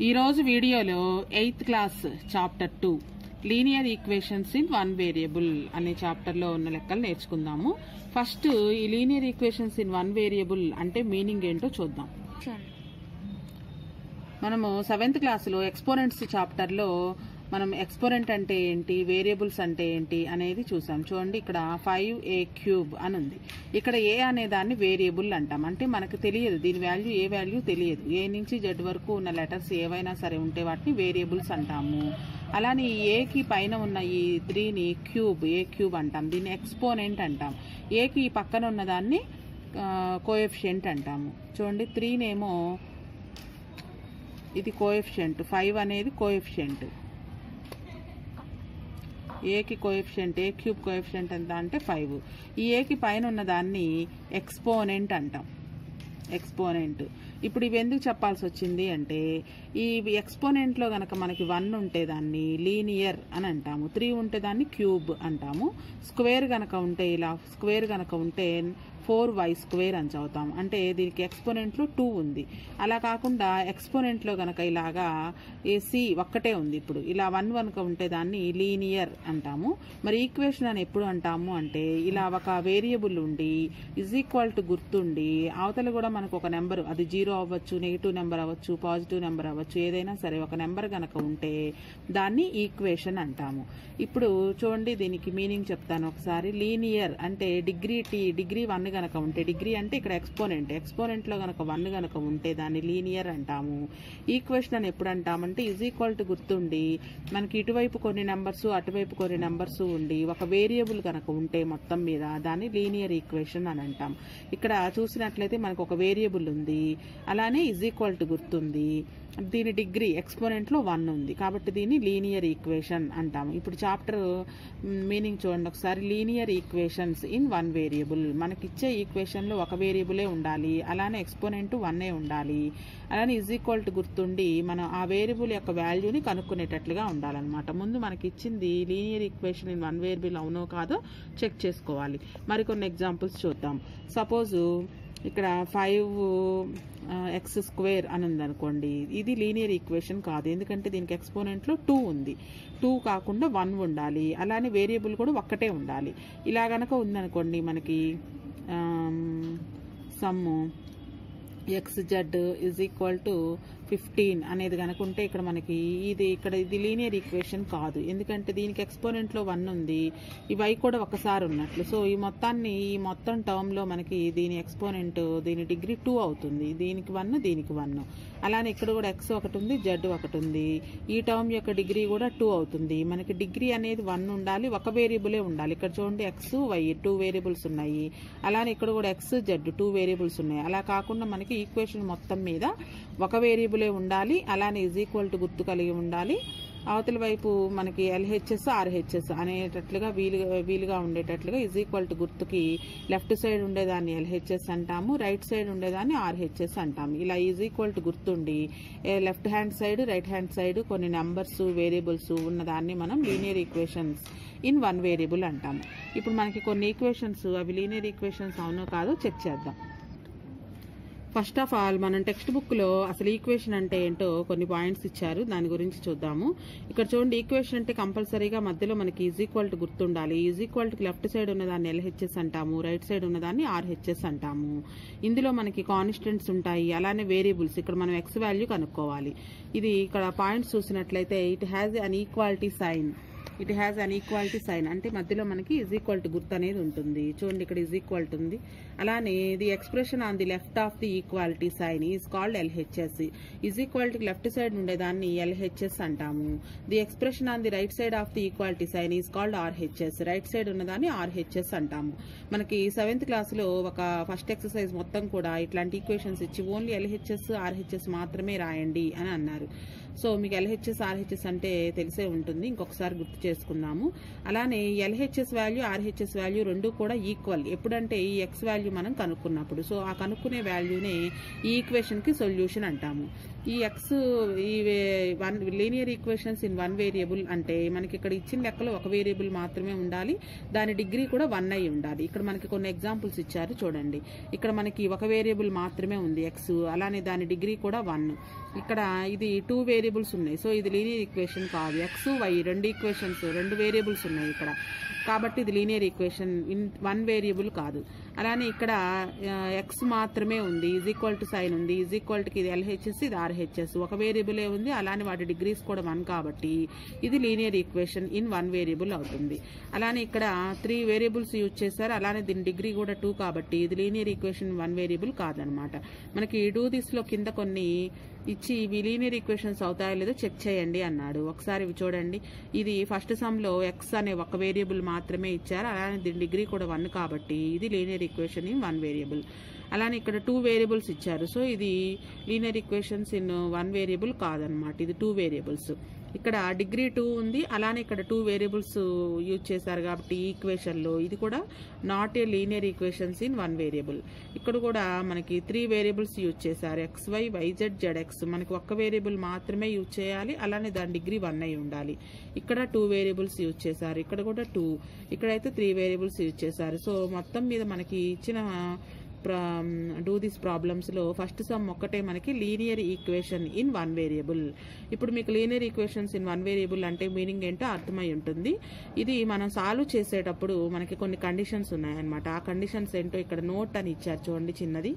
ఈరోజు వీడియోలో eighth class chapter two linear equations in one variable అనే చాప్టర్లో ఉన్న లెక్కలు నేర్చుకుందాము ఫస్ట్ ఈ linear equations in one variable అంటే మీనింగ్ ఏంటో చూద్దాం మనము సెవెంత్ క్లాస్లో ఎక్స్పోనెంట్స్ చాప్టర్లో మనం ఎక్స్పోనెంట్ అంటే ఏంటి వేరియబుల్స్ అంటే ఏంటి అనేది చూసాం చూడండి ఇక్కడ ఫైవ్ ఏ క్యూబ్ అని ఉంది ఇక్కడ ఏ అనే దాన్ని వేరియబుల్ అంటాం అంటే మనకు తెలియదు దీని వాల్యూ ఏ వాల్యూ తెలియదు ఏ నుంచి జెడ్ వరకు ఉన్న లెటర్స్ ఏవైనా సరే ఉంటే వాటిని వేరియబుల్స్ అంటాము అలానే ఈ ఏకి పైన ఉన్న ఈ త్రీని క్యూబ్ ఏ క్యూబ్ అంటాం దీన్ని ఎక్స్పోనెంట్ అంటాం ఏకి ఈ పక్కన ఉన్న దాన్ని కోఎఫిషియంట్ అంటాము చూడండి త్రీనేమో ఇది కోఎఫిషియంట్ ఫైవ్ అనేది కోఎఫిషియంట్ ఏకి కోఎఫిషియంట్ ఏ క్యూబ్ కోఎఫిషియంట్ ఎంత అంటే ఫైవ్ ఈ ఏకి పైన ఉన్న దాన్ని ఎక్స్పోనెంట్ అంటాం ఎక్స్పోనెంట్ ఇప్పుడు ఇవి ఎందుకు చెప్పాల్సి వచ్చింది అంటే ఈ ఎక్స్పోనెంట్లో గనక మనకి వన్ ఉంటే దాన్ని లీనియర్ అని అంటాము త్రీ ఉంటే దాన్ని క్యూబ్ అంటాము స్క్వేర్ గనక ఉంటే ఇలా స్క్వేర్ గనక ఉంటే ఫోర్ వై స్క్వేర్ అని చదువుతాం అంటే దీనికి ఎక్స్పోనెంట్లో టూ ఉంది అలా కాకుండా ఎక్స్పోనెంట్లో గనక ఇలాగా సి ఒక్కటే ఉంది ఇప్పుడు ఇలా వన్ వన్క ఉంటే దాన్ని లీనియర్ అంటాము మరి ఈక్వేషన్ అని ఎప్పుడు అంటాము అంటే ఇలా ఒక వేరియబుల్ ఉండి ఇజ్ ఈక్వల్ టు గుర్తుండి అవతల కూడా మనకు ఒక నెంబర్ అది జీరో అవ్వచ్చు నెగిటివ్ నెంబర్ అవ్వచ్చు పాజిటివ్ నెంబర్ అవ్వచ్చు ఏదైనా సరే ఒక నెంబర్ గనక ఉంటే దాన్ని ఈక్వేషన్ అంటాము ఇప్పుడు చూడండి దీనికి మీనింగ్ చెప్తాను ఒకసారి లీనియర్ అంటే డిగ్రీ టీ డిగ్రీ వన్ గనక ఉంటే డిగ్రీ అంటే ఇక్కడ ఎక్స్పోనెంట్ ఎక్స్పోనెంట్లో గనక వన్ గనక ఉంటే దాన్ని లీనియర్ అంటాము ఈక్వేషన్ అని ఎప్పుడు అంటామంటే ఈజ్ ఈక్వల్ టు గుర్తుండి మనకి ఇటువైపు కొన్ని నెంబర్స్ అటువైపు కొన్ని నెంబర్స్ ఉండి ఒక వేరియబుల్ కనుక ఉంటే మొత్తం మీద దాన్ని లీనియర్ ఈక్వేషన్ అని అంటాం ఇక్కడ చూసినట్లయితే మనకు ఒక వేరియబుల్ ఉంది అలానే ఈజ్ ఈక్వల్ టు గుర్తుంది దీని డిగ్రీ ఎక్స్పోనెంట్లో వన్ ఉంది కాబట్టి దీన్ని లీనియర్ ఈక్వేషన్ అంటాము ఇప్పుడు చాప్టర్ మీనింగ్ చూడండి ఒకసారి linear equations in one variable మనకిచ్చే ఈక్వేషన్లో ఒక వేరియబులే ఉండాలి అలానే ఎక్స్పోనెంట్ వన్నే ఉండాలి అలానే ఈజ్ ఈక్వల్ టు గుర్తుండి మనం ఆ వేరియబుల్ యొక్క వాల్యూని కనుక్కునేటట్లుగా ఉండాలన్నమాట ముందు మనకి ఇచ్చింది linear equation in one variable అవునో కాదో చెక్ చేసుకోవాలి మరికొన్ని ఎగ్జాంపుల్స్ చూద్దాం సపోజు ఇక్కడ ఫైవ్ ఎక్స్ స్క్వేర్ అని ఉందనుకోండి ఇది లీనియర్ ఈక్వేషన్ కాదు ఎందుకంటే దీనికి ఎక్స్పోనెంట్లో టూ ఉంది టూ కాకుండా వన్ ఉండాలి అలానే వేరియబుల్ కూడా ఒక్కటే ఉండాలి ఇలా గనక ఉందనుకోండి మనకి sum X Z is equal to fifteen అనేది కనుక ఉంటే ఇక్కడ మనకి ఇది ఇక్కడ ఇది లీనియర్ ఈక్వేషన్ కాదు ఎందుకంటే దీనికి ఎక్స్పోనెంట్లో వన్ ఉంది ఈ వై కూడా ఒకసారి ఉన్నట్లు సో ఈ మొత్తాన్ని ఈ మొత్తం టర్మ్లో మనకి దీని ఎక్స్పోనెంట్ దీని డిగ్రీ టూ అవుతుంది దీనికి వన్ దీనికి వన్ అలానే ఇక్కడ కూడా ఎక్స్ ఒకటి ఉంది జెడ్ ఒకటి ఉంది ఈ టర్మ్ యొక్క డిగ్రీ కూడా టూ అవుతుంది మనకి డిగ్రీ అనేది వన్ ఉండాలి ఒక వేరియబులే ఉండాలి ఇక్కడ చూడండి ఎక్స్ వై టూ వేరియబుల్స్ ఉన్నాయి అలానే ఇక్కడ కూడా ఎక్స్ జెడ్ టూ వేరియబుల్స్ ఉన్నాయి అలా కాకుండా మనకి ఈక్వేషన్ మొత్తం మీద ఒక వేరియబులే ఉండాలి అలానే ఈజ్ ఈక్వల్ టు గుర్తు కలిగి ఉండాలి అవతల వైపు మనకి ఎల్హెచ్ఎస్ ఆర్హెచ్ఎస్ అనేటట్లుగా వీలుగా వీలుగా ఉండేటట్లుగా ఈజ్ ఈక్వల్ టు గుర్తుకి లెఫ్ట్ సైడ్ ఉండేదాన్ని ఎల్హెచ్ఎస్ అంటాము రైట్ సైడ్ ఉండేదాన్ని ఆర్హెచ్ఎస్ అంటాము ఇలా ఈజ్ ఈక్వల్ టు గుర్తుండి left hand side right hand side కొన్ని నెంబర్స్ వేరియబుల్స్ ఉన్నదాన్ని మనం linear equations in one variable అంటాము ఇప్పుడు మనకి కొన్ని ఈక్వేషన్స్ అవి లీనియర్ ఈక్వేషన్స్ అవునో కాదో చెక్ చేద్దాం ఫస్ట్ ఆఫ్ ఆల్ మనం టెక్స్ట్ బుక్ లో అసలు ఈక్వేషన్ అంటే ఏంటో కొన్ని పాయింట్స్ ఇచ్చారు దాని గురించి చూద్దాము ఇక్కడ చూడండి ఈక్వేషన్ అంటే కంపల్సరీగా మధ్యలో మనకి ఈజ్ ఈక్వల్ టు గుర్తుండాలి is equal to left side ఉన్నదాన్ని ఎల్హెచ్ఎస్ అంటాము రైట్ సైడ్ ఉన్నదాన్ని ఆర్హెచ్ఎస్ అంటాము ఇందులో మనకి కాన్స్టెంట్స్ ఉంటాయి అలానే వేరియబుల్స్ ఇక్కడ మనం ఎక్స్ వాల్యూ కనుక్కోవాలి ఇది ఇక్కడ పాయింట్స్ చూసినట్లయితే it has an equality sign it has an equality sign అంటే మధ్యలో మనకి ఈజ్ ఈక్వల్ టు గుర్తు అనేది ఉంటుంది చూడండి ఇక్కడ ఈజ్ ఈక్వల్ టు ఉంది అలానే the expression on the left of the equality sign is called LHS is equal to left side ఉండేదాన్ని ఎల్హెచ్ఎస్ అంటాము the expression on the right side of the equality sign is called RHS right side ఉన్నదాన్ని RHS అంటాము మనకి seventh class లో ఒక first exercise మొత్తం కూడా ఇట్లాంటి ఈక్వేషన్స్ ఇచ్చి ఓన్లీ ఎల్హెచ్ఎస్ ఆర్హెచ్ఎస్ మాత్రమే రాయండి అని అన్నారు సో మీకు ఎల్హెచ్ఎస్ ఆర్హెచ్ఎస్ అంటే తెలిసే ఉంటుంది ఇంకొకసారి గుర్తు చేసుకుందాము అలానే ఎల్హెచ్ఎస్ వాల్యూ ఆర్హెచ్ఎస్ వాల్యూ రెండు కూడా ఈక్వల్ ఎప్పుడంటే ఈ ఎక్స్ వాల్యూ మనం కనుక్కున్నప్పుడు సో ఆ కనుక్కునే వాల్యూనే ఈ ఈక్వేషన్ కి సొల్యూషన్ అంటాము ఈ ఎక్స్ ఈ one linear equations in one variable అంటే మనకి ఇక్కడ ఇచ్చిన లెక్కలో ఒక వేరియబుల్ మాత్రమే ఉండాలి దాని డిగ్రీ కూడా వన్ అయి ఉండాలి ఇక్కడ మనకి కొన్ని ఎగ్జాంపుల్స్ ఇచ్చారు చూడండి ఇక్కడ మనకి ఒక వేరియబుల్ మాత్రమే ఉంది ఎక్స్ అలానే దాని డిగ్రీ కూడా వన్ ఇక్కడ ఇది టూ వేరియబుల్స్ ఉన్నాయి సో ఇది లీనియర్ ఈక్వేషన్ కాదు ఎక్స్ వై రెండు ఈక్వేషన్స్ రెండు వేరియబుల్స్ ఉన్నాయి ఇక్కడ కాబట్టి ఇది linear equation in one variable కాదు అలానే ఇక్కడ ఎక్స్ మాత్రమే ఉంది ఈజ్ ఈక్వల్ టు సైన్ ఉంది ఈజ్ ఈక్వల్ టు ఇది ఎల్హెచ్ఎస్ ఇది ఆర్హెచ్ఎస్ ఒక వేరియబులే ఉంది అలానే వాటి డిగ్రీస్ కూడా వన్ కాబట్టి ఇది linear equation in one variable అవుతుంది అలానే ఇక్కడ త్రీ వేరియబుల్స్ యూజ్ చేశారు అలానే దీని డిగ్రీ కూడా టూ కాబట్టి ఇది లీనియర్ ఈక్వేషన్ వన్ వేరియబుల్ కాదనమాట మనకి డూ దిస్ లో కింద కొన్ని ఇచ్చి ఇవి లీనియర్ ఈక్వేషన్స్ అవుతాయో లేదో చెక్ చేయండి అన్నాడు ఒకసారి ఇవి చూడండి ఇది ఫస్ట్ సమ్ లో ఎక్స్ అనే ఒక వేరియబుల్ మాత్రమే ఇచ్చారు అలానే దీని డిగ్రీ కూడా వన్ కాబట్టి ఇది linear equation in one variable అలానే ఇక్కడ టూ వేరియబుల్స్ ఇచ్చారు సో ఇది linear equations in one variable కాదనమాట ఇది టూ వేరియబుల్స్ ఇక్కడ డిగ్రీ టూ ఉంది అలానే ఇక్కడ టూ వేరియబుల్స్ యూజ్ చేశారు కాబట్టి ఈ ఈక్వేషన్లో ఇది కూడా not a linear equations in one variable ఇక్కడ కూడా మనకి త్రీ వేరియబుల్స్ యూజ్ చేశారు X Y Y Z Z X మనకి ఒక్క వేరియబుల్ మాత్రమే యూజ్ చేయాలి అలానే దాని డిగ్రీ వన్ అయి ఉండాలి ఇక్కడ టూ వేరియబుల్స్ యూజ్ చేశారు ఇక్కడ కూడా టూ ఇక్కడైతే త్రీ వేరియబుల్స్ యూజ్ చేశారు సో మొత్తం మీద మనకి ఇచ్చిన డూ దిస్ ప్రాబ్లమ్స్లో ఫస్ట్ సమ్ ఒక్కటే మనకి linear equation in one variable ఇప్పుడు మీకు linear equations in one variable అంటే మీనింగ్ ఏంటో అర్థమై ఉంటుంది ఇది మనం సాల్వ్ చేసేటప్పుడు మనకి కొన్ని కండిషన్స్ ఉన్నాయన్నమాట ఆ కండిషన్స్ ఏంటో ఇక్కడ నోట్ అని ఇచ్చారు చూడండి చిన్నది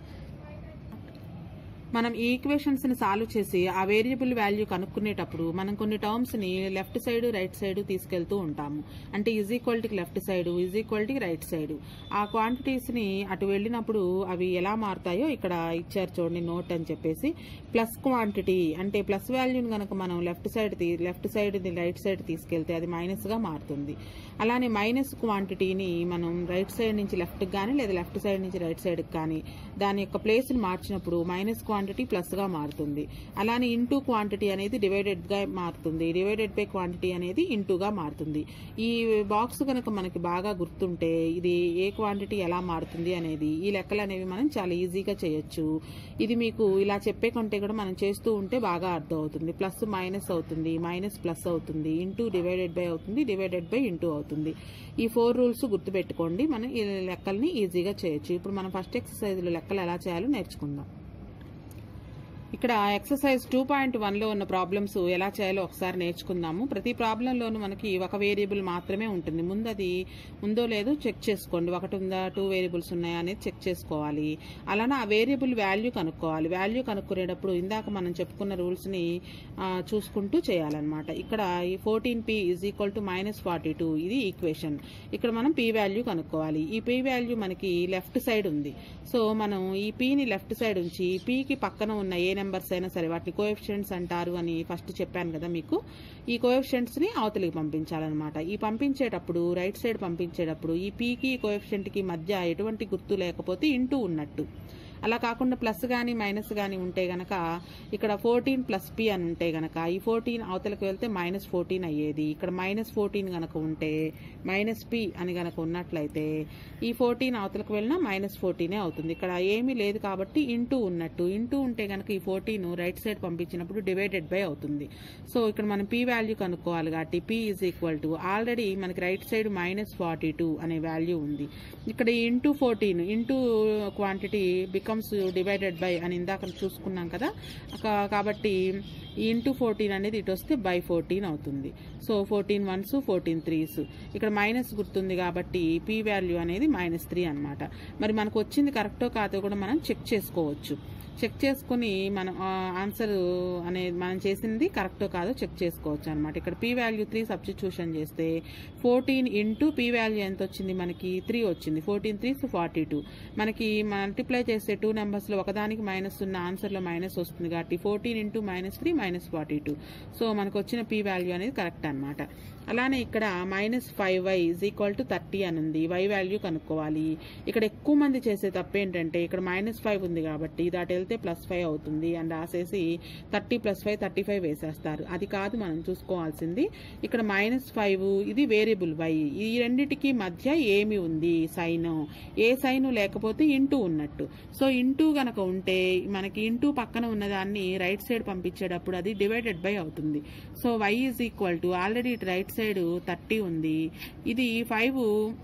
మనం ఈ ఈక్వేషన్స్ ని సాల్వ్ చేసి ఆ వేరియబుల్ వాల్యూ కనుక్కునేటప్పుడు మనం కొన్ని టర్మ్స్ ని లెఫ్ట్ సైడ్ రైట్ సైడ్ తీసుకెళ్తూ ఉంటాము అంటే ఈజ్ ఈక్వాలిటీకి లెఫ్ట్ సైడ్ ఈజ్ ఈక్వాలిటీకి రైట్ సైడ్ ఆ క్వాంటిటీస్ ని అటు వెళ్ళినప్పుడు అవి ఎలా మారుతాయో ఇక్కడ ఇచ్చారు చూడండి నోట్ అని చెప్పేసి ప్లస్ క్వాంటిటీ అంటే ప్లస్ వాల్యూని కనుక మనం left side left side right side తీసుకెళ్తే అది మైనస్ గా మారుతుంది అలానే మైనస్ క్వాంటిటీని మనం రైట్ సైడ్ నుంచి లెఫ్ట్ కానీ లేదా లెఫ్ట్ సైడ్ నుంచి రైట్ సైడ్ కానీ దాని యొక్క ప్లేస్ ని మార్చినప్పుడు మైనస్ క్వాంటిటీ ప్లస్ గా మారుతుంది అలానే ఇంటూ క్వాంటిటీ అనేది డివైడెడ్ గా మారుతుంది డివైడెడ్ బై క్వాంటిటీ అనేది ఇంటూగా మారుతుంది ఈ బాక్స్ కనుక మనకి బాగా గుర్తుంటే ఇది ఏ క్వాంటిటీ ఎలా మారుతుంది అనేది ఈ లెక్కలు అనేవి మనం చాలా ఈజీగా చేయొచ్చు ఇది మీకు ఇలా చెప్పే కంటే కూడా మనం చేస్తూ ఉంటే బాగా అర్థం అవుతుంది ప్లస్ మైనస్ అవుతుంది మైనస్ ప్లస్ అవుతుంది ఇంటూ డివైడెడ్ బై అవుతుంది డివైడెడ్ బై ఇంటూ అవుతుంది ఈ ఫోర్ రూల్స్ గుర్తుపెట్టుకోండి మనం ఈ లెక్కల్ని ఈజీగా చేయొచ్చు ఇప్పుడు మనం ఫస్ట్ ఎక్సర్సైజ్లో లెక్కలు ఎలా చేయాలో నేర్చుకుందాం ఇక్కడ ఎక్సర్సైజ్ టూ పాయింట్ వన్లో ఉన్న ప్రాబ్లమ్స్ ఎలా చేయాలో ఒకసారి నేర్చుకుందాము ప్రతి ప్రాబ్లంలోనూ మనకి ఒక వేరియబుల్ మాత్రమే ఉంటుంది ముందు అది ఉందో లేదో చెక్ చేసుకోండి ఒకటి ఉందా టూ వేరియబుల్స్ ఉన్నాయా అనేది చెక్ చేసుకోవాలి అలానే ఆ వేరియబుల్ వాల్యూ కనుక్కోవాలి వాల్యూ కనుక్కునేటప్పుడు ఇందాక మనం చెప్పుకున్న రూల్స్ని చూసుకుంటూ చేయాలన్నమాట ఇక్కడ ఈ fourteen P is equal to minus forty two ఇది ఈక్వేషన్ ఇక్కడ మనం పీ వాల్యూ కనుక్కోవాలి ఈ పీ వాల్యూ మనకి లెఫ్ట్ సైడ్ ఉంది సో మనం ఈ పీని లెఫ్ట్ సైడ్ ఉంచి పీకి పక్కన ఉన్న ఏ నెంబర్స్ అయినా సరే వాటిని కోఎఫిషియెంట్స్ అంటారు అని ఫస్ట్ చెప్పాను కదా మీకు ఈ కోఎఫిషియెంట్స్ ని అవతలికి పంపించాలన్నమాట ఈ పంపించేటప్పుడు రైట్ సైడ్ పంపించేటప్పుడు ఈ పీకి కోఎఫిషియెంట్ కి మధ్య ఎటువంటి గుర్తు లేకపోతే ఇంటూ ఉన్నట్టు అలా కాకుండా ప్లస్ కానీ మైనస్ కానీ ఉంటే గనక ఇక్కడ ఫోర్టీన్ ప్లస్ పి అని ఉంటే గనక ఈ ఫోర్టీన్ అవతలకు వెళ్తే మైనస్ ఫోర్టీన్ అయ్యేది ఇక్కడ మైనస్ ఫోర్టీన్ గనక ఉంటే మైనస్ పి అని గనక ఉన్నట్లయితే ఈ ఫోర్టీన్ అవతలకు వెళ్ళినా మైనస్ ఫోర్టీనే అవుతుంది ఇక్కడ ఏమీ లేదు కాబట్టి ఇంటూ ఉన్నట్టు ఇంటూ ఉంటే గనక ఈ ఫోర్టీన్ రైట్ సైడ్ పంపించినప్పుడు డివైడెడ్ బై అవుతుంది సో ఇక్కడ మనం పి వాల్యూ కనుక్కోవాలి కాబట్టి P is equal to already మనకి right side minus forty two అనే వాల్యూ ఉంది ఇక్కడ into fourteen into quantity becomes divided by అని ఇందాక చూసుకున్నాం కదా కా- కాబట్టి ఈ ఇంటూ ఫోర్టీన్ అనేది ఇటు వస్తే బై ఫోర్టీన్ అవుతుంది so fourteen ones fourteen threes ఇక్కడ మైనస్ గుర్తుంది కాబట్టి పీ వాల్యూ అనేది మైనస్ త్రీ అనమాట మరి మనకు వచ్చింది కరెక్టో కాదో కూడా మనం చెక్ చేసుకోవచ్చు చెక్ చేసుకుని మనం ఆన్సర్ అనేది మనం చేసింది కరెక్టో కాదో చెక్ చేసుకోవచ్చు అనమాట ఇక్కడ పీ వాల్యూ త్రీ సబ్స్టిట్యూషన్ చేస్తే ఫోర్టీన్ ఇంటూ పీ వాల్యూ ఎంత వచ్చింది మనకి త్రీ వచ్చింది ఫోర్టీన్ త్రీ ఫార్టీ టూ మనకి మల్టిప్లై చేస్తే టూ నెంబర్స్లో ఒకదానికి మైనస్ ఉన్న ఆన్సర్లో మైనస్ వస్తుంది కాబట్టి fourteen into minus three minus forty two so మనకు వచ్చిన పీ వాల్యూ అనేది కరెక్ట్ అనమాట అలానే ఇక్కడ minus five Y is equal to thirty అని ఉంది వై వాల్యూ కనుక్కోవాలి ఇక్కడ ఎక్కువ మంది చేసే తప్పు ఏంటంటే ఇక్కడ మైనస్ ఫైవ్ ఉంది కాబట్టి దాటి వెళ్తే ప్లస్ ఫైవ్ అవుతుంది అని రాసేసి thirty plus five thirty five వేసేస్తారు అది కాదు మనం చూసుకోవాల్సింది ఇక్కడ మైనస్ ఫైవ్ ఇది వేరియబుల్ వై ఈ రెండిటికి మధ్య ఏమి ఉంది సైన్ ఏ సైన్ లేకపోతే ఇంటూ ఉన్నట్టు సో ఇంటూ గనక ఉంటే మనకి ఇంటూ పక్కన ఉన్నదాన్ని రైట్ సైడ్ పంపించేటప్పుడు అది డివైడెడ్ బై అవుతుంది so Y is equal to already ఇటు రైట్ సైడ్ థర్టీ ఉంది ఇది ఫైవ్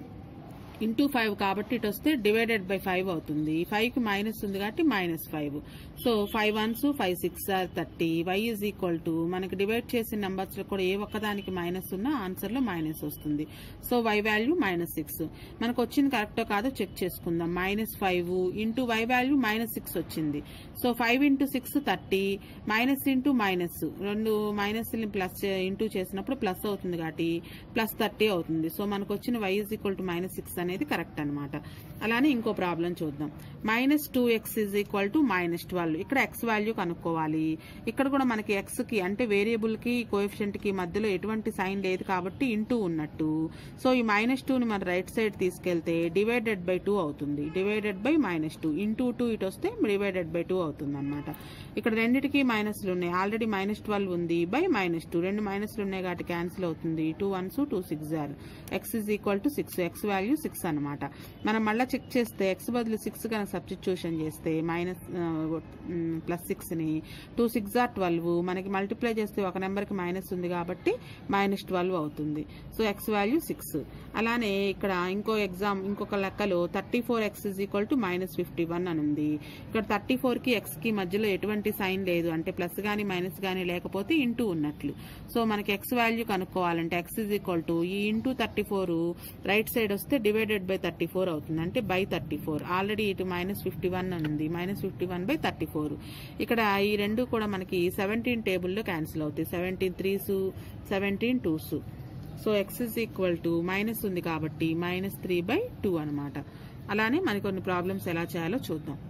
ఇంటూ ఫైవ్ కాబట్టి ఇటు వస్తే డివైడెడ్ బై ఫైవ్ అవుతుంది ఫైవ్ కి మైనస్ ఉంది కాబట్టి minus five so five ones five six or thirty Y is equal to మనకి డివైడ్ చేసిన నంబర్స్ లో కూడా ఏ ఒక్కదానికి మైనస్ ఉన్నా ఆన్సర్ లో మైనస్ వస్తుంది so Y value minus six మనకు వచ్చింది కరెక్టో కాదో చెక్ చేసుకుందాం minus five into Y value minus six వచ్చింది so five into six thirty minus into minus రెండు మైనస్ ప్లస్ ఇంటూ చేసినప్పుడు ప్లస్ అవుతుంది కాబట్టి ప్లస్ థర్టీ అవుతుంది సో మనకు వచ్చిన Y is equal to minus six అనేది కరెక్ట్ అనమాట అలానే ఇంకో ప్రాబ్లం చూద్దాం minus two X is equal to minus twelve ఇక్కడ ఎక్స్ వాల్యూ కనుక్కోవాలి ఇక్కడ కూడా మనకి ఎక్స్ కి అంటే వేరియబుల్ కి కోఎఫిషియంట్ కి మధ్యలో ఎటువంటి సైన్ లేదు కాబట్టి ఇంటూ ఉన్నట్టు సో ఈ మైనస్ టూని మన రైట్ సైడ్ తీసుకెళ్తే డివైడెడ్ బై టూ అవుతుంది divided by minus two into two ఇటు వస్తే డివైడెడ్ బై టూ అవుతుంది అనమాట ఇక్కడ రెండింటికి మైనస్లు ఉన్నాయి ఆల్రెడీ మైనస్ ట్వెల్వ్ ఉంది బై మైనస్ టూ రెండు మైనస్లు ఉన్నాయి కాబట్టి క్యాన్సిల్ అవుతుంది two ones two six or X is equal to six X value six అనమాట మనం మళ్ళీ చెక్ చేస్తే ఎక్స్ బదులు సిక్స్ కనుక సబ్స్టిట్యూషన్ చేస్తే మైనస్ ప్లస్ సిక్స్ని టూ సిక్స్ ఆర్ ట్వెల్వ్ మనకి మల్టిప్లై చేస్తే ఒక నెంబర్కి మైనస్ ఉంది కాబట్టి మైనస్ ట్వెల్వ్ అవుతుంది సో ఎక్స్ వాల్యూ సిక్స్ అలానే ఇక్కడ ఇంకో ఎగ్జామ్ ఇంకొక లెక్కలో thirty four x is equal to minus fifty one అని ఉంది ఇక్కడ థర్టీ ఫోర్కి ఎక్స్కి మధ్యలో ఎటువంటి సైన్ లేదు అంటే ప్లస్ కానీ మైనస్ కానీ లేకపోతే ఇంటూ ఉన్నట్లు సో మనకి ఎక్స్ వాల్యూ కనుక్కోవాలంటే ఎక్స్ ఇస్ ఈక్వల్ టు ఈ into thirty four right side వస్తే డివైడెడ్ బై థర్టీ ఫోర్ అవుతుంది అంటే బై థర్టీ ఫోర్ ఆల్రెడీ ఇటు మైనస్ ఫిఫ్టీ వన్ అని ఉంది minus fifty one by thirty four ఇక్కడ ఈ రెండు కూడా మనకి సెవెంటీన్ టేబుల్లో క్యాన్సిల్ అవుతాయి seventeen threes seventeen twos so x is equal to minus ఉంది కాబట్టి మైనస్ త్రీ బై టూ అనమాట అలానే మనకి కొన్ని ప్రాబ్లమ్స్ ఎలా చేయాలో చూద్దాం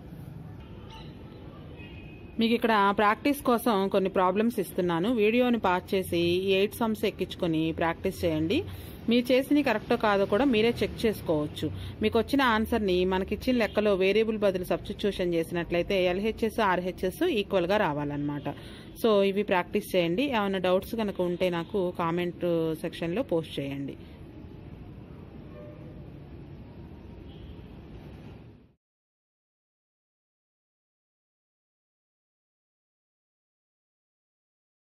మీకు ఇక్కడ ప్రాక్టీస్ కోసం కొన్ని ప్రాబ్లమ్స్ ఇస్తున్నాను వీడియోని పాస్ చేసి ఈ ఎయిట్ సమ్స్ ఎక్కించుకొని ప్రాక్టీస్ చేయండి మీరు చేసిన కరెక్టో కాదో కూడా మీరే చెక్ చేసుకోవచ్చు మీకు వచ్చిన ఆన్సర్ని మనకిచ్చిన లెక్కలో వేరియబుల్ బదులు సబ్స్టిట్యూషన్ చేసినట్లయితే ఎల్హెచ్ఎస్ ఆర్హెచ్ఎస్ ఈక్వల్గా రావాలన్నమాట సో ఇవి ప్రాక్టీస్ చేయండి ఏమైనా డౌట్స్ కనుక ఉంటే నాకు కామెంట్ సెక్షన్లో పోస్ట్ చేయండి